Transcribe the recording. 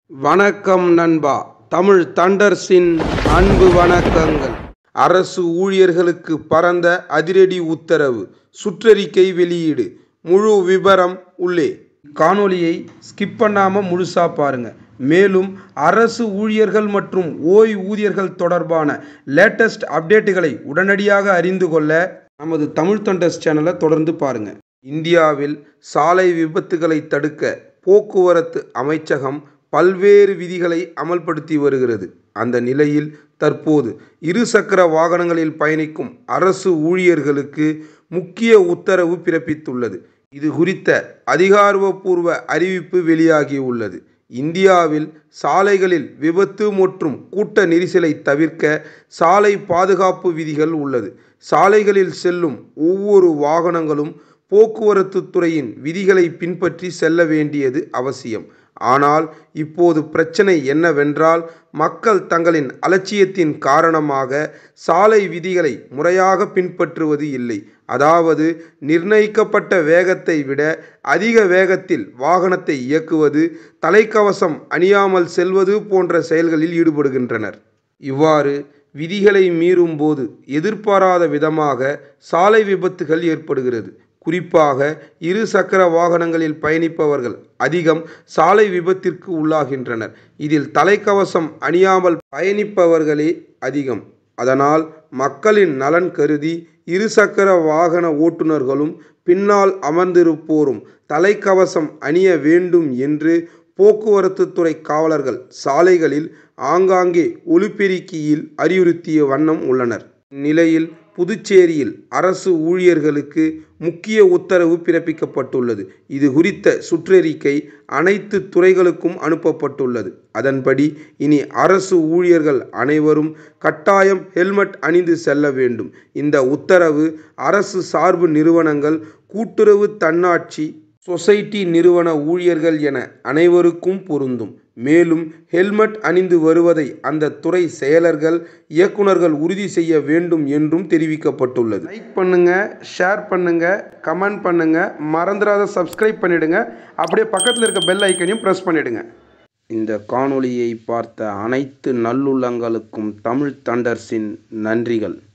வணக்கம் நண்பா தமிழ் தண்டர்ஸின் அன்பு வணக்கங்கள் அரசு ஊழியர்களுக்கு பரந்த அதிரடி உத்தரவு சுற்றறிக்கை வெளியீடு முழு விபரம் உள்ளே காணொளியை ஸ்கிப் பண்ணாமல் முழுசா பாருங்க மேலும் அரசு ஊழியர்கள் மற்றும் ஓய்வூதியர்கள் தொடர்பான லேட்டஸ்ட் அப்டேட்டுகளை உடனடியாக அறிந்து கொள்ள நமது தமிழ் தண்டர்ஸ் சேனலை தொடர்ந்து பாருங்க இந்தியாவில் சாலை விபத்துகளை தடுக்க போக்குவரத்து அமைச்சகம் பல்வேறு விதிகளை அமல்படுத்தி வருகிறது அந்த நிலையில் தற்போது இருசக்கர வாகனங்களில் பயணிக்கும் அரசு ஊழியர்களுக்கு முக்கிய உத்தரவு பிறப்பித்துள்ளது இது குறித்த அதிகாரப்பூர்வ அறிவிப்பு வெளியாகியுள்ளது இந்தியாவில் சாலைகளில் விபத்து மற்றும் கூட்ட நெரிசலை தவிர்க்க சாலை பாதுகாப்பு விதிகள் உள்ளது சாலைகளில் செல்லும் ஒவ்வொரு வாகனங்களும் போக்குவரத்து துறையின் விதிகளை பின்பற்றி செல்ல வேண்டியது அவசியம் ஆனால் இப்போது பிரச்சனை என்னவென்றால் மக்கள் தங்களின் அலட்சியத்தின் காரணமாக சாலை விதிகளை முறையாக பின்பற்றுவது இல்லை அதாவது நிர்ணயிக்கப்பட்ட வேகத்தை விட அதிக வேகத்தில் வாகனத்தை இயக்குவது தலைக்கவசம் அணியாமல் செல்வது போன்ற செயல்களில் ஈடுபடுகின்றனர் இவ்வாறு விதிகளை மீறும்போது எதிர்பாராத விதமாக சாலை விபத்துகள் ஏற்படுகிறது குறிப்பாக இரு சக்கர வாகனங்களில் பயணிப்பவர்கள் அதிகம் சாலை விபத்திற்கு உள்ளாகின்றனர் இதில் தலைக்கவசம் அணியாமல் பயணிப்பவர்களே அதிகம் அதனால் மக்களின் நலன் கருதி இருசக்கர வாகன ஓட்டுநர்களும் பின்னால் அமர்ந்திருப்போரும் தலைக்கவசம் அணிய வேண்டும் என்று போக்குவரத்து துறை காவலர்கள் சாலைகளில் ஆங்காங்கே ஒலிபெருக்கியில் அறிவுறுத்திய வண்ணம் உள்ளனர் இந்நிலையில் புதுச்சேரியில் அரசு ஊழியர்களுக்கு முக்கிய உத்தரவு பிறப்பிக்கப்பட்டுள்ளது இது குறித்த சுற்றறிக்கை அனைத்து துறைகளுக்கும் அனுப்பப்பட்டுள்ளது அதன்படி இனி அரசு ஊழியர்கள் அனைவரும் கட்டாயம் ஹெல்மெட் அணிந்து செல்ல வேண்டும் இந்த உத்தரவு அரசு சார்பு நிறுவனங்கள் கூட்டுறவு தன்னாட்சி சொசைட்டி நிறுவன ஊழியர்கள் என அனைவருக்கும் பொருந்தும் மேலும் ஹெல்மெட் அணிந்து வருவதை அந்த துறை செயலர்கள் இயக்குநர்கள் உறுதி செய்ய வேண்டும் என்றும் தெரிவிக்கப்பட்டுள்ளது லைக் பண்ணுங்க ஷேர் பண்ணுங்க கமெண்ட் பண்ணுங்க மறந்துடாத சப்ஸ்கிரைப் பண்ணிடுங்க அப்படியே பக்கத்தில் இருக்க பெல் ஐக்கனையும் ப்ரெஸ் பண்ணிடுங்க இந்த காணொளியை பார்த்த அனைத்து நல்லுள்ளங்களுக்கும் தமிழ் தண்டர்ஸின் நன்றிகள்